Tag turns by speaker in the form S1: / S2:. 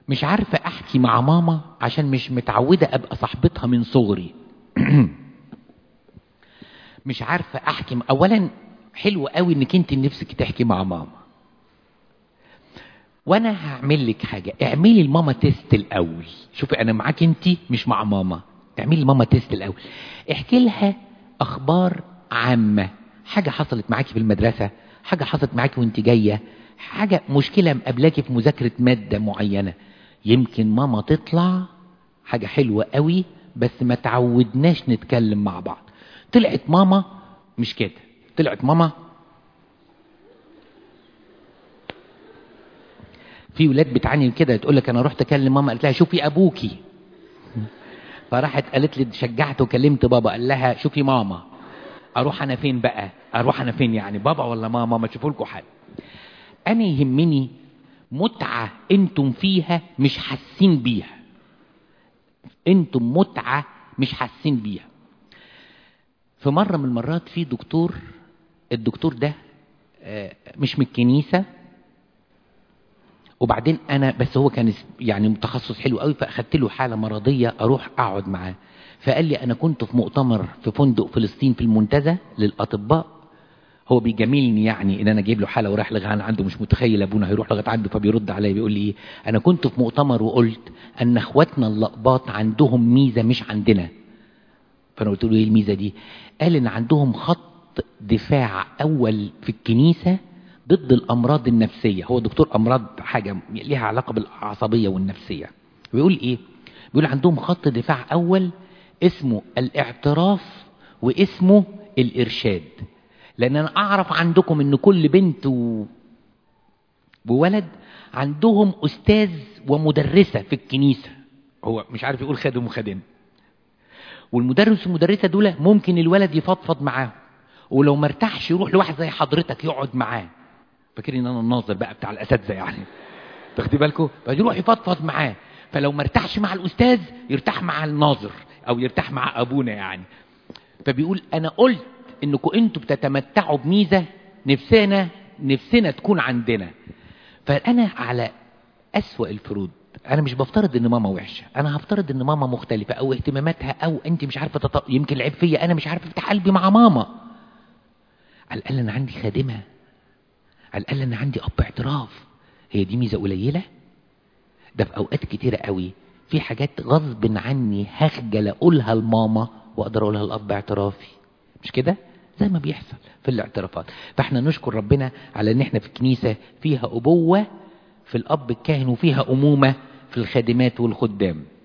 S1: مش عارفة احكي مع ماما عشان مش متعودة ابقى صاحبتها من صغري مش عارفة احكي م... اولا حلو قوي انك انت نفسك تحكي مع ماما وانا هعمل لك حاجة اعملي الماما تيست الاول شوفي انا معاك انت مش مع ماما اعملي الماما تيست الاول احكي لها اخبار عامة حاجة حصلت معاكي في المدرسة حاجة حصلت معاكي وانت جاية حاجة مشكلة مقابلاكي في مذاكرة مادة معينة يمكن ماما تطلع حاجة حلوة قوي بس ما تعودناش نتكلم مع بعض طلعت ماما مش كده طلعت ماما في ولاد بتعاني كده تقول لك انا رحت اكلم ماما قالت لها شوفي ابوكي فراحت قالت لي شجعت وكلمت بابا قال لها شوفي ماما اروح انا فين بقى اروح انا فين يعني بابا ولا ماما ما تشوفوا لكم حل انا يهمني متعة انتم فيها مش حاسين بيها انتم متعة مش حاسين بيها في مرة من المرات في دكتور الدكتور ده مش من الكنيسة وبعدين انا بس هو كان يعني متخصص حلو قوي فاخدت له حالة مرضية اروح اقعد معاه فقال لي انا كنت في مؤتمر في فندق فلسطين في المنتزه للاطباء هو بيجاملني يعني ان انا جايب له حاله ورايح لغايه عنده مش متخيل ابونا هيروح لغايه عنده فبيرد عليا بيقول لي ايه انا كنت في مؤتمر وقلت ان اخواتنا اللقباط عندهم ميزه مش عندنا فانا قلت له ايه الميزه دي قال ان عندهم خط دفاع اول في الكنيسه ضد الامراض النفسيه هو دكتور امراض حاجه ليها علاقه بالعصبيه والنفسيه بيقول ايه بيقول عندهم خط دفاع اول اسمه الاعتراف واسمه الارشاد لان انا اعرف عندكم ان كل بنت و... وولد عندهم استاذ ومدرسة في الكنيسة هو مش عارف يقول خادم وخادم والمدرس والمدرسة دول ممكن الولد يفضفض معاهم ولو مرتاحش يروح لواحد زي حضرتك يقعد معاه فاكرين ان انا الناظر بقى بتاع الاساتذه يعني تاخدي بالكم فيروح يفضفض معاه فلو مرتاحش مع الاستاذ يرتاح مع الناظر او يرتاح مع ابونا يعني فبيقول انا قلت انكم انتوا بتتمتعوا بميزه نفسنا نفسنا تكون عندنا فانا على اسوأ الفروض انا مش بفترض ان ماما وحشه انا هفترض ان ماما مختلفه او اهتماماتها او انت مش عارفه تط... يمكن العيب فيا انا مش عارفه افتح قلبي مع ماما على الاقل انا عندي خادمه على الاقل انا عندي اب اعتراف هي دي ميزه قليله ده في اوقات كتيره قوي في حاجات غصب عني هخجل اقولها لماما واقدر اقولها لاب اعترافي مش كده زي ما بيحصل في الاعترافات فاحنا نشكر ربنا على ان احنا في الكنيسة فيها ابوة في الاب الكاهن وفيها امومة في الخادمات والخدام